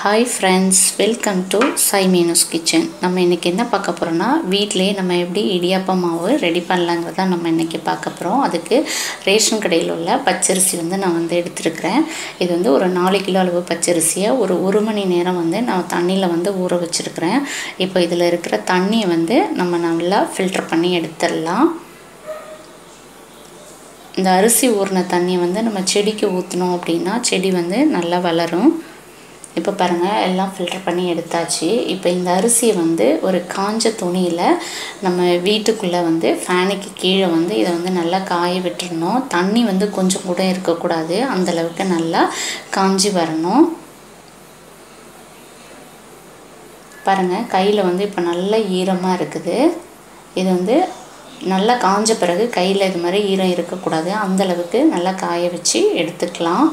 hi friends welcome to Sai Meenu's kitchen நம்ம இன்றைக்கி என்ன பார்க்க போகிறோன்னா வீட்டிலேயே நம்ம எப்படி இடியாப்ப மாவு ரெடி பண்ணலாங்கிறத நம்ம இன்றைக்கி பார்க்க போகிறோம் அதுக்கு ரேஷன் கடையில் உள்ள பச்சரிசி வந்து நான் வந்து எடுத்துருக்கிறேன் இது வந்து ஒரு நாலு கிலோ அளவு பச்சரிசியை ஒரு ஒரு மணி நேரம் வந்து நான் தண்ணியில் வந்து ஊற வச்சுருக்கிறேன் இப்போ இதில் இருக்கிற தண்ணியை வந்து நம்ம நல்லா ஃபில்டர் பண்ணி எடுத்துடலாம் இந்த அரிசி ஊறின தண்ணியை வந்து நம்ம செடிக்கு ஊற்றினோம் அப்படின்னா செடி வந்து நல்லா வளரும் இப்போ பாருங்கள் எல்லாம் ஃபில்டர் பண்ணி எடுத்தாச்சு இப்போ இந்த அரிசியை வந்து ஒரு காஞ்ச துணியில் நம்ம வீட்டுக்குள்ளே வந்து ஃபேனுக்கு கீழே வந்து இதை வந்து நல்லா காய விட்டுறணும் தண்ணி வந்து கொஞ்சம் கூட இருக்கக்கூடாது அந்தளவுக்கு நல்லா காஞ்சி வரணும் பாருங்கள் கையில் வந்து இப்போ நல்ல ஈரமாக இருக்குது இது வந்து நல்லா காஞ்ச பிறகு கையில் இது மாதிரி ஈரம் இருக்கக்கூடாது அந்தளவுக்கு நல்லா காய வச்சு எடுத்துக்கலாம்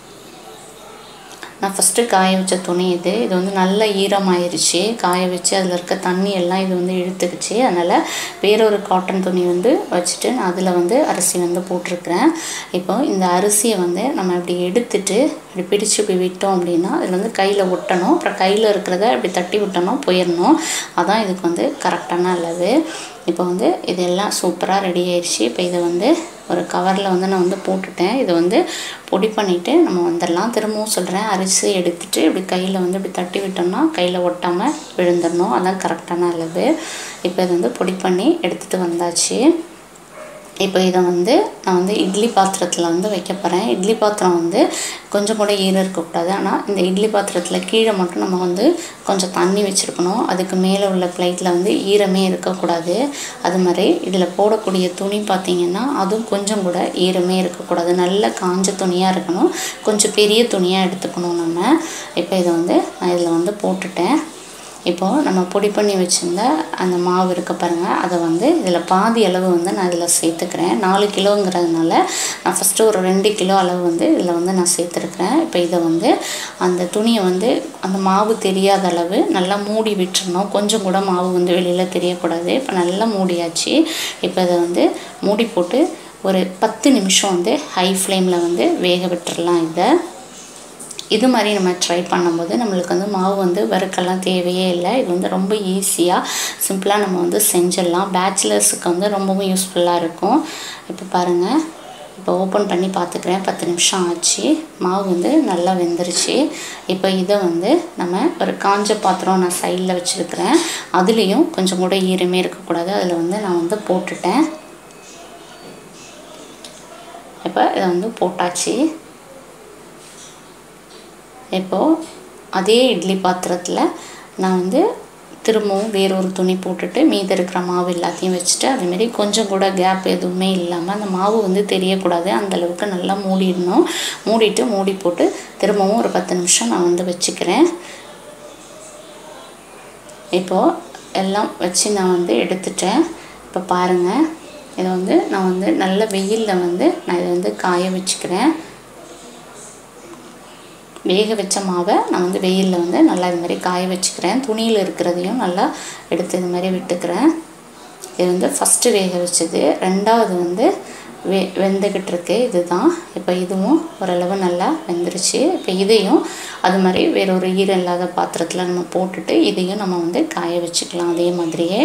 நான் ஃபஸ்ட்டு காய வச்ச துணி இது இது வந்து நல்ல ஈரமாயிருச்சு காய வச்சு அதில் இருக்க தண்ணி எல்லாம் இது வந்து இழுத்துக்குச்சு அதனால் வேறொரு காட்டன் துணி வந்து வச்சுட்டு நான் அதில் வந்து அரிசி வந்து போட்டிருக்கிறேன் இப்போ இந்த அரிசியை வந்து நம்ம இப்படி எடுத்துட்டு இப்படி பிடிச்சு இப்படி விட்டோம் அப்படின்னா அதில் வந்து கையில் ஒட்டணும் அப்புறம் கையில் இருக்கிறத இப்படி தட்டி விட்டோம்னா போயிடணும் அதான் இதுக்கு வந்து கரெக்டான அளவு இப்போ வந்து இதெல்லாம் சூப்பராக ரெடி ஆயிடுச்சு இப்போ இதை வந்து ஒரு கவரில் வந்து நான் வந்து போட்டுட்டேன் இதை வந்து பொடி பண்ணிவிட்டு நம்ம வந்துடலாம் திரும்பவும் சொல்கிறேன் அரிசி எடுத்துகிட்டு இப்படி கையில் வந்து இப்படி தட்டி விட்டோம்னா கையில் ஒட்டாமல் விழுந்துடணும் அதான் கரெக்டான அளவு இப்போ இதை வந்து பொடி பண்ணி எடுத்துகிட்டு வந்தாச்சு இப்போ இதை வந்து நான் வந்து இட்லி பாத்திரத்தில் வந்து வைக்க போகிறேன் இட்லி பாத்திரம் வந்து கொஞ்சம் கூட ஈரம் இருக்கக்கூடாது ஆனால் இந்த இட்லி பாத்திரத்தில் கீழே மட்டும் நம்ம வந்து கொஞ்சம் தண்ணி வச்சுருக்கணும் அதுக்கு மேலே உள்ள பிளேட்டில் வந்து ஈரமே இருக்கக்கூடாது அது மாதிரி இதில் போடக்கூடிய துணி பார்த்திங்கன்னா அதுவும் கொஞ்சம் கூட ஈரமே இருக்கக்கூடாது நல்ல காஞ்ச துணியாக இருக்கணும் கொஞ்சம் பெரிய துணியாக எடுத்துக்கணும் நம்ம இப்போ இதை வந்து நான் இதில் வந்து போட்டுட்டேன் இப்போது நம்ம பொடி பண்ணி வச்சுருந்த அந்த மாவு இருக்க பாருங்கள் அதை வந்து இதில் பாதி அளவு வந்து நான் இதில் சேர்த்துக்கிறேன் நாலு கிலோங்கிறதுனால நான் ஃபஸ்ட்டு ஒரு ரெண்டு கிலோ அளவு வந்து இதில் வந்து நான் சேர்த்துருக்குறேன் இப்போ இதை வந்து அந்த துணியை வந்து அந்த மாவு தெரியாத அளவு நல்லா மூடி விட்டுறணும் கொஞ்சம் கூட மாவு வந்து வெளியில் தெரியக்கூடாது இப்போ நல்லா மூடியாச்சு இப்போ இதை வந்து மூடி போட்டு ஒரு பத்து நிமிஷம் வந்து ஹை ஃப்ளேமில் வந்து வேக விட்டுறலாம் இதை இது மாதிரி நம்ம ட்ரை பண்ணும்போது நம்மளுக்கு வந்து மாவு வந்து வறுக்கெல்லாம் தேவையே இல்லை இது வந்து ரொம்ப ஈஸியாக சிம்பிளாக நம்ம வந்து செஞ்சிடலாம் பேச்சுலர்ஸுக்கு வந்து ரொம்பவும் யூஸ்ஃபுல்லாக இருக்கும் இப்போ பாருங்கள் இப்போ ஓப்பன் பண்ணி பார்த்துக்கிறேன் பத்து நிமிஷம் ஆச்சு மாவு வந்து நல்லா வெந்துருச்சு இப்போ இதை வந்து நம்ம ஒரு காஞ்ச பாத்திரம் நான் சைடில் வச்சுருக்கிறேன் அதுலேயும் கொஞ்சம் கூட ஈரமே இருக்கக்கூடாது அதில் வந்து நான் வந்து போட்டுட்டேன் இப்போ இதை வந்து போட்டாச்சு இப்போது அதே இட்லி பாத்திரத்தில் நான் வந்து திரும்பவும் வேறொரு துணி போட்டுட்டு மீதி இருக்கிற மாவு எல்லாத்தையும் வச்சுட்டு அதேமாரி கொஞ்சம் கூட கேப் எதுவுமே இல்லாமல் அந்த மாவு வந்து தெரியக்கூடாது அந்தளவுக்கு நல்லா மூடிடணும் மூடிட்டு மூடி போட்டு திரும்பவும் ஒரு பத்து நிமிஷம் நான் வந்து வச்சுக்கிறேன் இப்போது எல்லாம் வச்சு நான் வந்து எடுத்துட்டேன் இப்போ பாருங்கள் இதை வந்து நான் வந்து நல்ல வெயிலில் வந்து நான் இதை வந்து காய வச்சுக்கிறேன் வேக வச்ச மாவை நான் வந்து வெயிலில் வந்து நல்லா இது மாதிரி காய வச்சுக்கிறேன் துணியில் இருக்கிறதையும் நல்லா எடுத்து இது மாதிரி விட்டுக்கிறேன் இது வந்து ஃபஸ்ட்டு வேக வச்சது ரெண்டாவது வந்து வெ வெந்துக்கிட்டு இருக்கு இதுதான் இப்போ இதுவும் ஓரளவு நல்லா வெந்துருச்சு இப்போ இதையும் அது மாதிரி வேற ஒரு ஈரம் இல்லாத பாத்திரத்தில் நம்ம போட்டுட்டு இதையும் நம்ம வந்து காய வச்சுக்கலாம் அதே மாதிரியே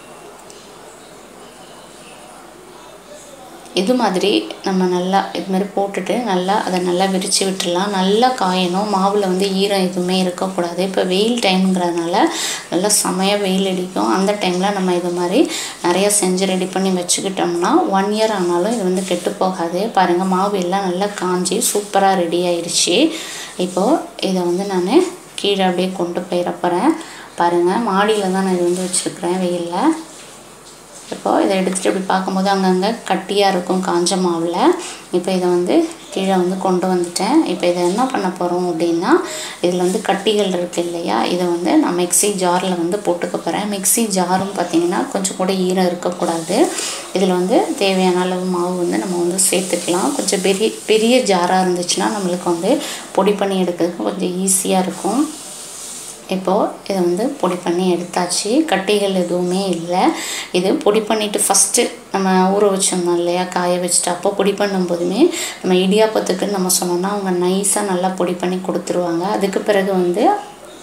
இது மாதிரி நம்ம நல்லா இது மாதிரி போட்டுட்டு நல்லா அதை நல்லா விரித்து விட்டுடலாம் நல்லா காயணும் மாவில் வந்து ஈரம் எதுவுமே இருக்கக்கூடாது இப்போ வெயில் டைம்ங்கிறதுனால நல்லா செமையாக வெயில் அடிக்கும் அந்த டைமில் நம்ம இது மாதிரி நிறையா செஞ்சு ரெடி பண்ணி வச்சுக்கிட்டோம்னா ஒன் இயர் ஆனாலும் இது வந்து கெட்டு போகாது பாருங்கள் மாவு எல்லாம் நல்லா காஞ்சி சூப்பராக ரெடி ஆயிடுச்சு இப்போது இதை வந்து நான் கீழே அப்படியே கொண்டு போயிட போகிறேன் பாருங்கள் மாடியில் தான் நான் இது வந்து வச்சுருக்கிறேன் வெயிலில் இப்போது இதை எடுத்துகிட்டு இப்படி பார்க்கும்போது அங்கங்கே கட்டியாக இருக்கும் காஞ்ச மாவில் இப்போ இதை வந்து கீழே வந்து கொண்டு வந்துட்டேன் இப்போ இதை என்ன பண்ண போகிறோம் அப்படின்னா இதில் வந்து கட்டிகள் இருக்குது இல்லையா இதை வந்து நான் மிக்சி ஜாரில் வந்து போட்டுக்க போகிறேன் மிக்சி ஜாரும் பார்த்திங்கன்னா கொஞ்சம் கூட ஈரம் இருக்கக்கூடாது இதில் வந்து தேவையான அளவு மாவு வந்து நம்ம வந்து சேர்த்துக்கலாம் கொஞ்சம் பெரிய பெரிய ஜாராக இருந்துச்சுன்னா நம்மளுக்கு வந்து பொடி பண்ணி எடுக்கிறதுக்கு கொஞ்சம் ஈஸியாக இருக்கும் இப்போது இதை வந்து பொடி பண்ணி எடுத்தாச்சு கட்டிகள் எதுவுமே இல்லை இது பொடி பண்ணிவிட்டு ஃபஸ்ட்டு நம்ம ஊற வச்சிருந்தோம் இல்லையா காய வச்சுட்டு அப்போ பொடி பண்ணும்போதுமே நம்ம இடியாப்பத்துக்குன்னு நம்ம சொன்னோம்னா அவங்க நைஸாக நல்லா பொடி பண்ணி கொடுத்துருவாங்க அதுக்கு பிறகு வந்து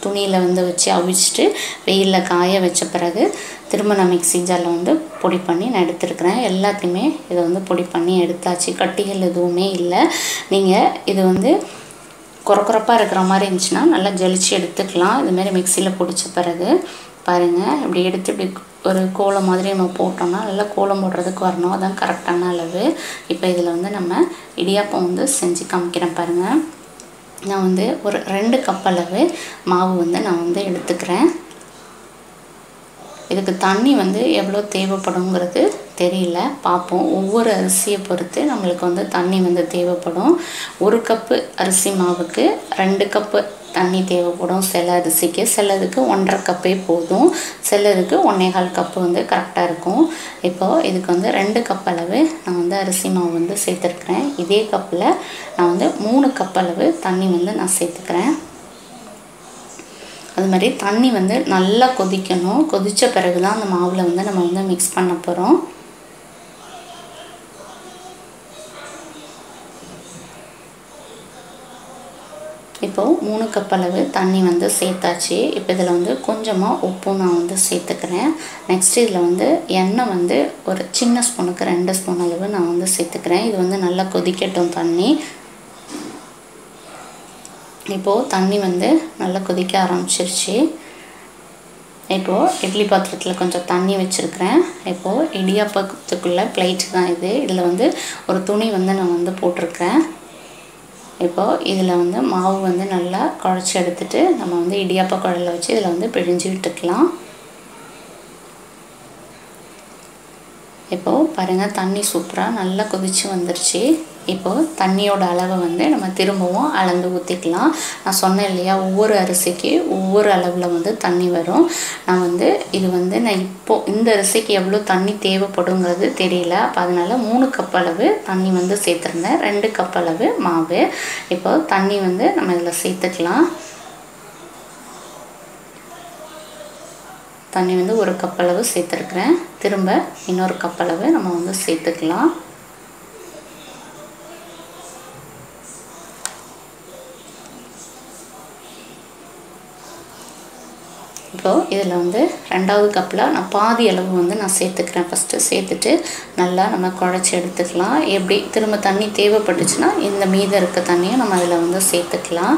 துணியில் வந்து வச்சு அவிச்சிட்டு வெயிலில் காய வச்ச பிறகு திரும்ப நான் மிக்ஸி ஜாரில் வந்து பொடி பண்ணி நான் எடுத்துருக்கிறேன் எல்லாத்தையுமே இதை வந்து பொடி பண்ணி எடுத்தாச்சு கட்டிகள் எதுவுமே இல்லை நீங்கள் இது வந்து குறக்குறப்பாக இருக்கிற மாதிரி இருந்துச்சுன்னா நல்லா ஜலிச்சு எடுத்துக்கலாம் இதுமாரி மிக்சியில் பிடிச்ச பிறகு பாருங்கள் இப்படி எடுத்து இப்படி ஒரு கோலம் மாதிரி நம்ம போட்டோம்னா நல்லா கோலம் போடுறதுக்கு வரணும் அதான் கரெக்டான அளவு இப்போ இதில் வந்து நம்ம இடியாப்பம் வந்து செஞ்சு காமிக்கிறேன் பாருங்கள் நான் வந்து ஒரு ரெண்டு கப் அளவு மாவு வந்து நான் வந்து எடுத்துக்கிறேன் இதுக்கு தண்ணி வந்து எவ்வளோ தேவைப்படுங்கிறது தெரியல பார்ப்போம் ஒவ்வொரு அரிசியை பொறுத்து நம்மளுக்கு வந்து தண்ணி வந்து தேவைப்படும் ஒரு கப்பு அரிசி மாவுக்கு ரெண்டு கப்பு தண்ணி தேவைப்படும் சில அரிசிக்கு சிலதுக்கு ஒன்றரை கப்பே போதும் சிலதுக்கு ஒன்றேகால் கப்பு வந்து கரெக்டாக இருக்கும் இப்போது இதுக்கு வந்து ரெண்டு கப் அளவு நான் வந்து அரிசி மாவு வந்து சேர்த்துருக்குறேன் இதே கப்பில் நான் வந்து மூணு கப் அளவு தண்ணி வந்து நான் சேர்த்துக்கிறேன் அது மாதிரி தண்ணி வந்து நல்லா கொதிக்கணும் கொதித்த பிறகு தான் அந்த மாவில் வந்து நம்ம வந்து மிக்ஸ் பண்ண போகிறோம் இப்போது மூணு கப் அளவு தண்ணி வந்து சேர்த்தாச்சு இப்போ இதில் வந்து கொஞ்சமாக உப்பும் நான் வந்து சேர்த்துக்கிறேன் நெக்ஸ்ட் இதில் வந்து எண்ணெய் வந்து ஒரு சின்ன ஸ்பூனுக்கு ரெண்டு ஸ்பூன் அளவு நான் வந்து சேர்த்துக்கிறேன் இது வந்து நல்லா கொதிக்கட்டும் தண்ணி இப்போது தண்ணி வந்து நல்லா கொதிக்க ஆரம்பிச்சிருச்சு இப்போது இட்லி பாத்திரத்தில் கொஞ்சம் தண்ணி வச்சுருக்கிறேன் இப்போது இடியாப்பத்துக்குள்ளே பிளேட் தான் இது இதில் வந்து ஒரு துணி வந்து நான் வந்து போட்டிருக்கேன் இப்போது இதில் வந்து மாவு வந்து நல்லா குழச்சி எடுத்துட்டு நம்ம வந்து இடியாப்ப குழலில் வச்சு இதில் வந்து பிழிஞ்சு விட்டுக்கலாம் இப்போது பாருங்கள் தண்ணி சூப்பராக நல்லா கொதித்து வந்துருச்சு இப்போது தண்ணியோட அளவை வந்து நம்ம திரும்பவும் அளந்து ஊற்றிக்கலாம் நான் சொன்னேன் இல்லையா ஒவ்வொரு அரிசிக்கு ஒவ்வொரு அளவில் வந்து தண்ணி வரும் நான் வந்து இது வந்து நான் இப்போது இந்த அரிசிக்கு எவ்வளோ தண்ணி தேவைப்படுங்கிறது தெரியல அப்போ அதனால் மூணு கப் அளவு தண்ணி வந்து சேர்த்துருந்தேன் ரெண்டு கப் அளவு மாவு இப்போ தண்ணி வந்து நம்ம இதில் சேர்த்துக்கலாம் தண்ணி வந்து ஒரு கப் அளவு சேர்த்துருக்குறேன் திரும்ப இன்னொரு கப் அளவு நம்ம வந்து சேர்த்துக்கலாம் இப்போது இதில் வந்து ரெண்டாவது கப்பில் நான் பாதி அளவு வந்து நான் சேர்த்துக்கிறேன் ஃபஸ்ட்டு சேர்த்துட்டு நல்லா நம்ம குழச்சி எடுத்துக்கலாம் எப்படி திரும்ப தண்ணி தேவைப்பட்டுச்சுன்னா இந்த மீதம் இருக்க தண்ணியும் நம்ம அதில் வந்து சேர்த்துக்கலாம்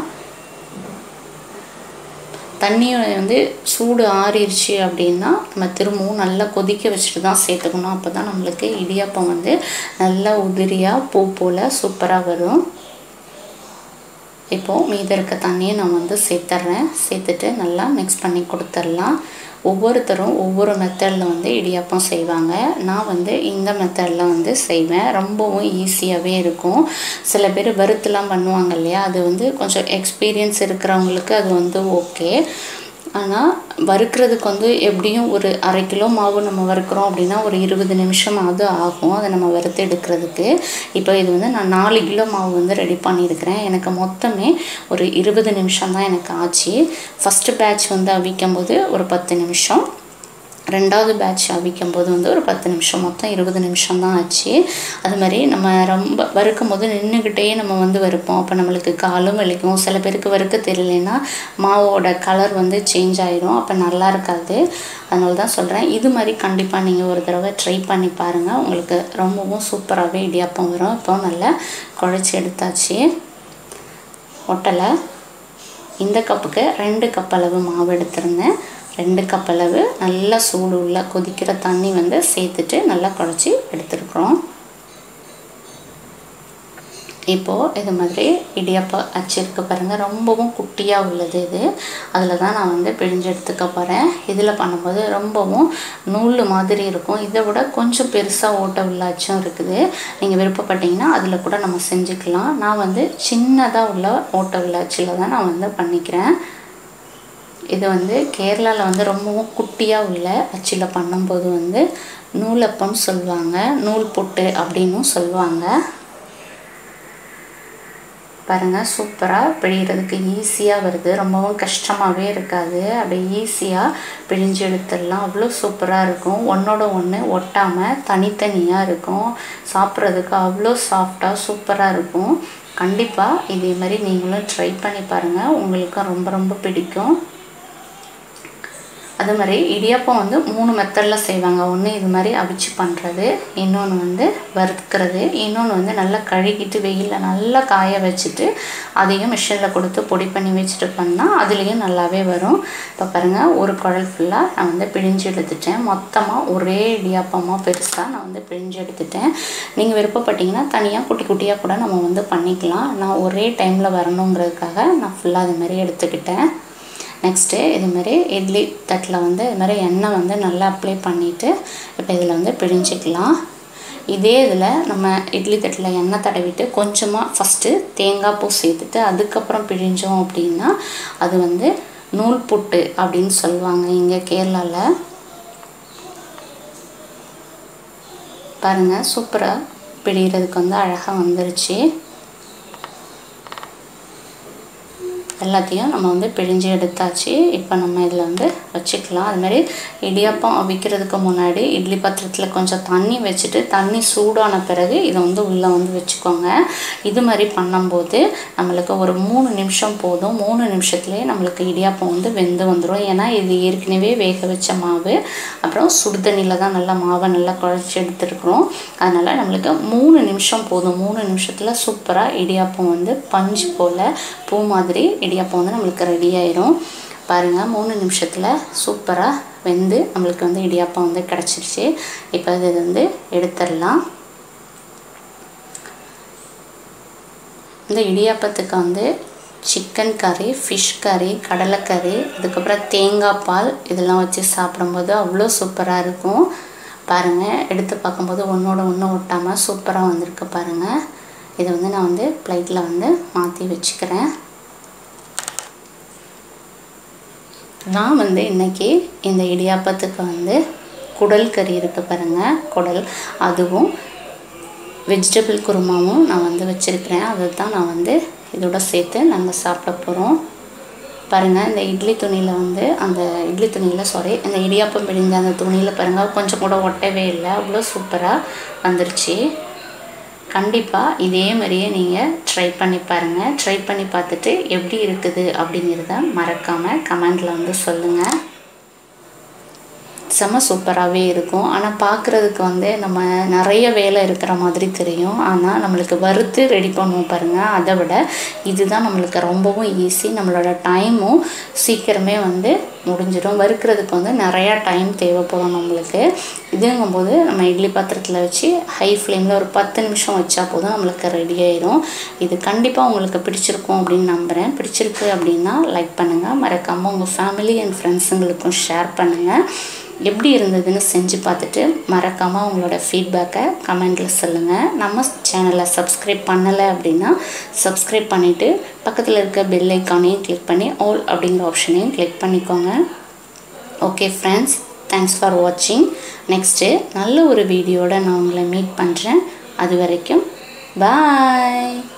தண்ணி வந்து சூடு ஆறிடுச்சு அப்படின்னா நம்ம திரும்பவும் நல்லா கொதிக்க வச்சுட்டு தான் சேர்த்துக்கணும் அப்போ தான் நம்மளுக்கு இடியாப்பம் வந்து நல்லா உதிரியாக பூ போல் சூப்பராக வரும் இப்போது மீத இருக்க தண்ணியை நான் வந்து சேர்த்துட்றேன் சேர்த்துட்டு நல்லா மிக்ஸ் பண்ணி கொடுத்துர்லாம் ஒவ்வொருத்தரும் ஒவ்வொரு மெத்தடில் வந்து இடியாப்பம் செய்வாங்க நான் வந்து இந்த மெத்தடில் வந்து செய்வேன் ரொம்பவும் ஈஸியாகவே இருக்கும் சில பேர் வறுத்துலாம் பண்ணுவாங்க இல்லையா அது வந்து கொஞ்சம் எக்ஸ்பீரியன்ஸ் இருக்கிறவங்களுக்கு அது வந்து ஓகே ஆனால் வறுக்கிறதுக்கு வந்து எப்படியும் ஒரு அரை கிலோ மாவு நம்ம வறுக்கிறோம் அப்படின்னா ஒரு இருபது நிமிஷமாவது ஆகும் அதை நம்ம வறுத்து எடுக்கிறதுக்கு இப்போ இது வந்து நான் நாலு கிலோ மாவு வந்து ரெடி பண்ணியிருக்கிறேன் எனக்கு மொத்தமே ஒரு இருபது நிமிஷம் தான் எனக்கு ஆச்சு ஃபஸ்ட்டு பேட்ச் வந்து அவிக்கும் போது ஒரு பத்து நிமிஷம் ரெண்டாவது பேட்ச் அவிக்கும் போது வந்து ஒரு பத்து நிமிஷம் மொத்தம் இருபது நிமிஷம் தான் ஆச்சு அது மாதிரி நம்ம ரொம்ப வறுக்கும் போது நின்றுக்கிட்டே நம்ம வந்து வறுப்போம் அப்போ நம்மளுக்கு காலும் வலிக்கும் சில பேருக்கு வறுக்க தெரியலனா மாவோட கலர் வந்து சேஞ்ச் ஆயிரும் அப்போ நல்லா இருக்காது அதனால தான் சொல்கிறேன் இது மாதிரி கண்டிப்பாக நீங்கள் ஒரு தடவை ட்ரை பண்ணி பாருங்கள் உங்களுக்கு ரொம்பவும் சூப்பராகவே இடியாப்பம் வரும் இப்போ நல்லா குழச்சி எடுத்தாச்சு ஒட்டலை இந்த கப்புக்கு ரெண்டு கப் அளவு மாவு எடுத்திருந்தேன் ரெண்டு கப் அளவு நல்லா சூடு உள்ள கொதிக்கிற தண்ணி வந்து சேர்த்துட்டு நல்லா குழச்சி எடுத்துருக்குறோம் இப்போது இது மாதிரி இடியாப்பா அச்சு இருக்கு பாருங்கள் ரொம்பவும் குட்டியாக உள்ளது இது அதில் தான் நான் வந்து பிழிஞ்சு எடுத்துக்க போகிறேன் இதில் பண்ணும்போது ரொம்பவும் நூல் மாதிரி இருக்கும் இதை விட கொஞ்சம் பெருசாக ஓட்ட உள்ள அச்சும் இருக்குது நீங்கள் விருப்பப்பட்டீங்கன்னா அதில் கூட நம்ம செஞ்சுக்கலாம் நான் வந்து சின்னதாக உள்ள ஓட்ட உள்ள அச்சில் தான் நான் வந்து பண்ணிக்கிறேன் இது வந்து கேரளாவில் வந்து ரொம்பவும் குட்டியாக உள்ள அச்சில் பண்ணும்போது வந்து நூலப்பம்னு சொல்லுவாங்க நூல் பொட்டு அப்படின்னும் சொல்லுவாங்க பாருங்கள் சூப்பராக பிழிகிறதுக்கு ஈஸியாக வருது ரொம்பவும் கஷ்டமாகவே இருக்காது அப்படியே ஈஸியாக பிழிஞ்சு எடுத்துடலாம் அவ்வளோ சூப்பராக இருக்கும் ஒன்றோட ஒன்று ஒட்டாமல் தனித்தனியாக இருக்கும் சாப்பிட்றதுக்கு அவ்வளோ சாஃப்டாக சூப்பராக இருக்கும் கண்டிப்பாக இதே மாதிரி நீங்களும் ட்ரை பண்ணி பாருங்கள் உங்களுக்கும் ரொம்ப ரொம்ப பிடிக்கும் அது மாதிரி இடியாப்பம் வந்து மூணு மெத்தடில் செய்வாங்க ஒன்று இது மாதிரி அவிச்சு பண்ணுறது இன்னொன்று வந்து வறுக்கிறது இன்னொன்று வந்து நல்லா கழுகிட்டு வெயிலில் நல்லா காய வச்சுட்டு அதையும் மிஷினில் கொடுத்து பொடி பண்ணி வச்சுட்டு பண்ணால் அதுலேயும் நல்லாவே வரும் இப்போ பாருங்கள் ஒரு குழல் ஃபுல்லாக நான் வந்து பிழிஞ்சு எடுத்துட்டேன் மொத்தமாக ஒரே இடியாப்பமாக பெருசாக நான் வந்து பிழிஞ்சு எடுத்துட்டேன் நீங்கள் விருப்பப்பட்டீங்கன்னா தனியாக குட்டி குட்டியாக கூட நம்ம வந்து பண்ணிக்கலாம் நான் ஒரே டைமில் வரணுங்கிறதுக்காக நான் ஃபுல்லாக அது மாதிரி எடுத்துக்கிட்டேன் நெக்ஸ்ட்டு இதுமாரி இட்லி தட்டில் வந்து இது மாதிரி எண்ணெய் வந்து நல்லா அப்ளை பண்ணிவிட்டு இப்போ இதில் வந்து பிழிஞ்சிக்கலாம் இதே இதில் நம்ம இட்லி தட்டில் எண்ணெய் தடவிட்டு கொஞ்சமாக ஃபஸ்ட்டு தேங்காய் பூ சேர்த்துட்டு அதுக்கப்புறம் பிழிஞ்சோம் அப்படின்னா அது வந்து நூல் புட்டு அப்படின்னு சொல்லுவாங்க இங்கே கேரளாவில் பாருங்கள் சூப்பராக பிடிக்கிறதுக்கு வந்து அழகாக வந்துருச்சு எல்லாத்தையும் நம்ம வந்து பிழிஞ்சு எடுத்தாச்சு இப்போ நம்ம இதில் வந்து வச்சுக்கலாம் அதுமாதிரி இடியாப்பம் அவிக்கிறதுக்கு முன்னாடி இட்லி பாத்திரத்தில் கொஞ்சம் தண்ணி வச்சுட்டு தண்ணி சூடான பிறகு இதை வந்து உள்ளே வந்து வச்சுக்கோங்க இது மாதிரி பண்ணும்போது நம்மளுக்கு ஒரு மூணு நிமிஷம் போதும் மூணு நிமிஷத்துலேயே நம்மளுக்கு இடியாப்பம் வந்து வெந்து வந்துடும் ஏன்னா இது ஏற்கனவே வேக வச்ச மாவு அப்புறம் சுடுதண்ணியில் தான் நல்லா மாவை நல்லா குழச்சி எடுத்துருக்குறோம் அதனால் நம்மளுக்கு மூணு நிமிஷம் போதும் மூணு நிமிஷத்தில் சூப்பராக இடியாப்பம் வந்து பஞ்சு போல் பூ மாதிரி இடியாப்பம் வந்து நம்மளுக்கு ரெடி ஆயிரும் பாருங்கள் மூணு நிமிஷத்தில் சூப்பராக வெந்து நம்மளுக்கு வந்து இடியாப்பம் வந்து கிடச்சிருச்சு இப்போ இது வந்து எடுத்துடலாம் இந்த இடியாப்பத்துக்கு வந்து சிக்கன் கறி ஃபிஷ் கறி கடலைக்கறி அதுக்கப்புறம் தேங்காய் பால் இதெல்லாம் வச்சு சாப்பிடும்போது அவ்வளோ சூப்பராக இருக்கும் பாருங்கள் எடுத்து பார்க்கும்போது ஒன்றோட ஒன்று ஒட்டாமல் சூப்பராக வந்திருக்கு பாருங்கள் இதை வந்து நான் வந்து ப்ளைட்டில் வந்து மாற்றி வச்சுக்கிறேன் நான் வந்து இன்றைக்கி இந்த இடியாப்பத்துக்கு வந்து குடல் கறி இருக்குது பாருங்கள் குடல் அதுவும் வெஜிடபிள் குருமாவும் நான் வந்து வச்சுருக்கிறேன் அதை தான் நான் வந்து இதோட சேர்த்து நாங்கள் சாப்பிட போகிறோம் பாருங்கள் இந்த இட்லி துணியில் வந்து அந்த இட்லி துணியில் சாரி இந்த இடியாப்பம் பிடிஞ்ச அந்த துணியில் பாருங்கள் கொஞ்சம் கூட ஒட்டவே இல்லை அவ்வளோ சூப்பராக வந்துருச்சு கண்டிப்பாக இதே மாதிரியே நீங்கள் ட்ரை பண்ணி பாருங்கள் ட்ரை பண்ணி பார்த்துட்டு எப்படி இருக்குது அப்படிங்கிறத மறக்காமல் கமெண்டில் வந்து சொல்லுங்கள் செம சூப்பராகவே இருக்கும் ஆனால் பார்க்குறதுக்கு வந்து நம்ம நிறைய வேலை இருக்கிற மாதிரி தெரியும் ஆனால் நம்மளுக்கு வறுத்து ரெடி பண்ணுவோம் பாருங்கள் அதை விட இதுதான் நம்மளுக்கு ரொம்பவும் ஈஸி நம்மளோட டைமும் சீக்கிரமே வந்து முடிஞ்சிடும் வறுக்கிறதுக்கு வந்து நிறையா டைம் தேவைப்படும் நம்மளுக்கு இதுங்கும்போது நம்ம இட்லி பாத்திரத்தில் வச்சு ஹை ஃப்ளேமில் ஒரு பத்து நிமிஷம் வச்சா போதும் நம்மளுக்கு ரெடி ஆயிரும் இது கண்டிப்பாக உங்களுக்கு பிடிச்சிருக்கும் அப்படின்னு நம்புகிறேன் பிடிச்சிருக்கு அப்படின்னா லைக் பண்ணுங்கள் மறக்காமல் உங்கள் ஃபேமிலி அண்ட் ஃப்ரெண்ட்ஸுங்களுக்கும் ஷேர் பண்ணுங்கள் எப்படி இருந்ததுன்னு செஞ்சு பார்த்துட்டு மறக்காமல் உங்களோட ஃபீட்பேக்கை கமெண்டில் சொல்லுங்கள் நம்ம சேனலை சப்ஸ்கிரைப் பண்ணலை அப்படின்னா சப்ஸ்கிரைப் பண்ணிவிட்டு பக்கத்தில் இருக்க பெல் ஐக்கானையும் கிளிக் பண்ணி ஆல் அப்படிங்கிற ஆப்ஷனையும் கிளிக் பண்ணிக்கோங்க ஓகே ஃப்ரெண்ட்ஸ் தேங்க்ஸ் ஃபார் வாட்சிங் நெக்ஸ்ட்டு நல்ல ஒரு வீடியோட நான் உங்களை மீட் பண்ணுறேன் அது வரைக்கும் பாய்